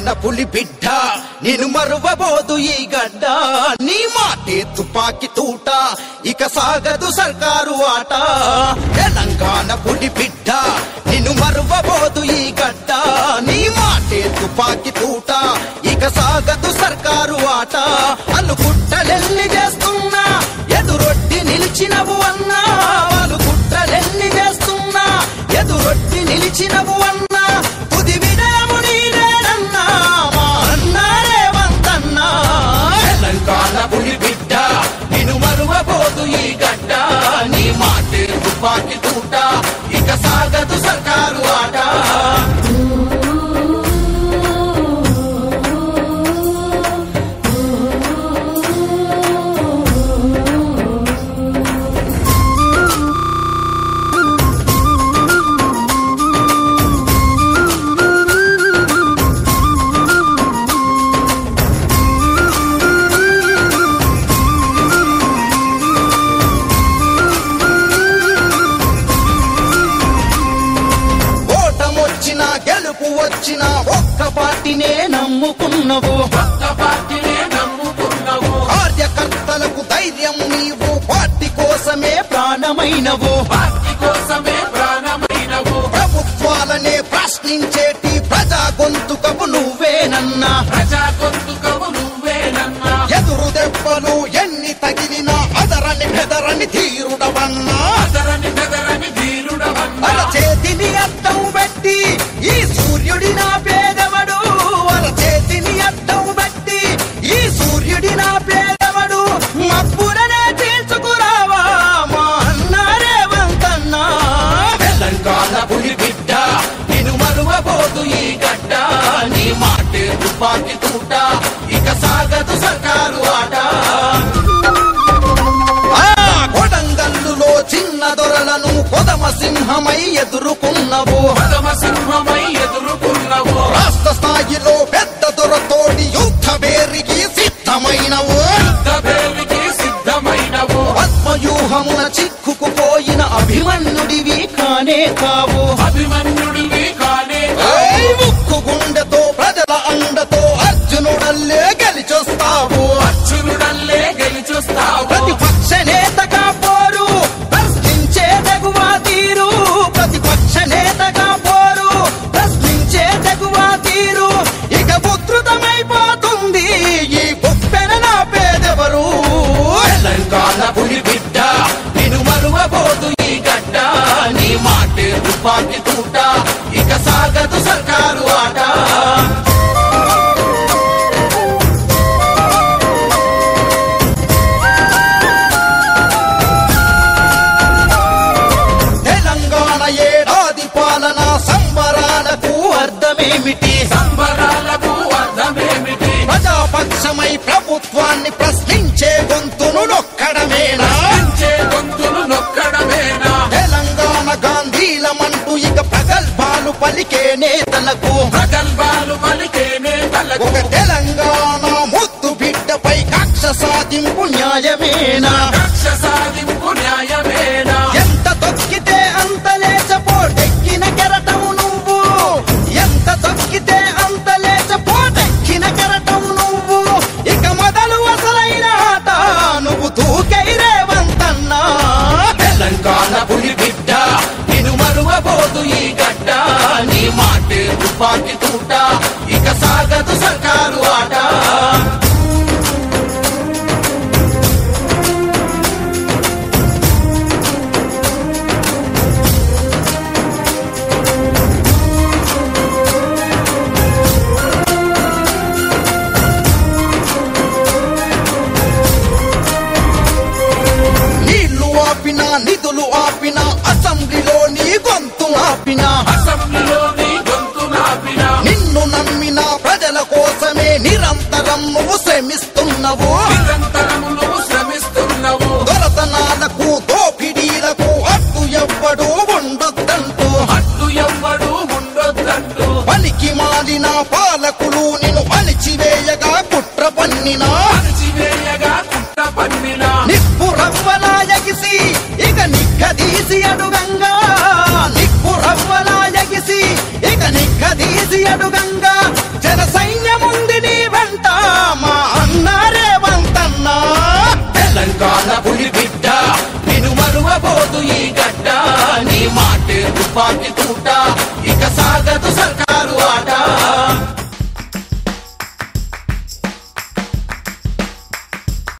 తెలంగాణ పులి బిడ్డ నేను మరువబోదు ఈ గడ్డ నీ మాటే తుపాకి తూట ఇక సాగదు సర్కారు ఆట తెలంగాణ పులి బిడ్డ నిన్ను మరువబోదు ఈ గడ్డ నీ మాటే తుపాకి తూట ఇక సాగదు సర్కారు ఆట అనుకుంటలెల్లి చేస్తున్నా ఎదురొట్టి నిలిచినవు అన్నా వాళ్ళు కుట్రలెల్లి చేస్తున్నా ఎదురొట్టి నిలిచినవు అన్నా తుది వినయము నీదేనన్నా మా అన్నా రేవంతన్నా తెలంగాణ పులి బిడ్డ నిన్ను మరువబోదు ఈ గడ్డ నీ మాటే తుపాకి తూట ఇక సాగదు సర్కారు ఆట ఓటమొచ్చినా గెలుపు వచ్చినా ఒక్క పార్టీనే నమ్ముకున్నవు కొత్త పార్టీనే నమ్ముకున్నావు కార్యకర్తలకు ధైర్యం నీవు పార్టీ కోసమే ప్రాణమైనవు పార్టీ కోసమే ప్రాణమైనవు ప్రభుత్వాలనే ప్రశ్నించేటి ప్రజా గొంతుకవు నువ్వేనన్నా ప్రజా గొంతుకవు నువ్వేనన్నా ఎదురు దెబ్బలు ఎన్ని తగిలినా అదరని బెదరని తీరుడవన్నా అదరని బెదరని ధీరుడవన్నా అర చేతిని అద్దం పెట్టి ఈ సూర్యుడి నా పేదవడు అర చేతిని అద్దం పెట్టి ఈ సూర్యుడి నా పేదవడు మబ్బులనే తీర్చుకురావా మా అన్న రేవంతన్నా తెలంగాణ పులి బిడ్డ నేను మరువబోదు ఈ గడ్డ నీ మాటే తుపాకి తూట ఇక సాగదు సర్కారు ఆట ఆ కొడంగల్లులో చిన్న దొరలను కొదమ సింహమై ఎదుర్కొన్నవు పదమ సింహమై ఎదుర్కొన్నావు రాష్ట్ర స్థాయిలో పెద్ద దొరతోడి యుద్ధ వేరికి సిద్ధమైనవు యుద్ధభేరికి సిద్ధమైనవు పద్మవ్యూహమున చిక్కుకుపోయిన అభిమన్యుడివి కానే కావు అభిమన్యుడివి కానే ఏయ్ ముక్కు గుండెతో ప్రజల అండతో అర్జునుడల్లే గెలిచొస్తావు అర్జునుడల్లే గెలిచొస్తావు ప్రతిపక్ష నేతగా పోరు ప్రశ్నించే తెగువా తీరు ప్రతిపక్ష నేతగా పోరు ప్రశ్నించే తెగువా తీరు ఇక ఉధృతమైపోతుంది ఈ గుప్పెన నా పేదెవరు తెలంగాణ పులి బిడ్డ నేను మరువబోదు ఈ గడ్డ నీ మాటే తుపాకి తూట ఇక సాగదు సర్కారు ఆట తెలంగాణ ఏడాది పాలన సంబరాలకు అర్థమేమిటి సంబరాలకు అర్థమేమిటి ప్రజాపక్షమై ప్రభుత్వాన్ని ప్రశ్నించే గొంతును నొక్కడమేనా పెంచే గొంతులు నొక్కడమేనా తెలంగాణ గాంధీలమంటూ ఇక ప్రగల్భాలు పలికే నేతలకు ప్రగల్భాలు పలికే నేతలకు ఒక తెలంగాణ ముద్దు బిడ్డపై కక్ష సాధింపు న్యాయమేనా కక్ష సాధింపు న్యాయమేనా ఎంత తొక్కితే అంత లేచపోటెక్కిన కెరటము నువ్వు ఎంత తొక్కితే అంత లేచపోటెక్కిన కెరటము నువ్వు ఇక మొదలు అసలైన ఆట నువ్వు తూకై రేవంతన్నా తెలంగాణ పులి బిడ్డ నేను మరువబోదు ఈ గడ్డ నీ మాటే తుపాకి తూట ఇక సాగదు సర్కారు ఆట నీళ్లు ఆపిన నిధులు ఆపిన అసెంబ్లీలో నీ గొంతు ఆపిన అసెంబ్లీలో నీ గొంతు నాపిన నిన్ను నమ్మిన ప్రజల కోసమే నిరంతరం నువ్వు శ్రమిస్తున్నవు నిరంతరము నువ్వు శ్రమిస్తున్నావు దొరతనాలకు దోపిడీలకు అడ్డు ఎవ్వడు ఉండొద్దంటూ అడ్డు ఎవ్వడు ఉండొద్దంటూ పనికి మాలిన పాలకులు నిన్ను అణిచివేయగా కుట్ర పన్నినా అణచివేయగా కుట్ర పన్నిన నిప్పు రవ్వలా ఎగిసి ఇక నిగ్గదీసి అడుగంగా నిప్పు రవ్వలా ఎగిసి ఇక నిగ్గదీసి అడుగంగా జన సైన్య పులి బిడ్డ నిన్ను మరువబోదు ఈ గడ్డ నీ మాటే తుపాకి తూట ఇక సాగదు సర్కారు ఆట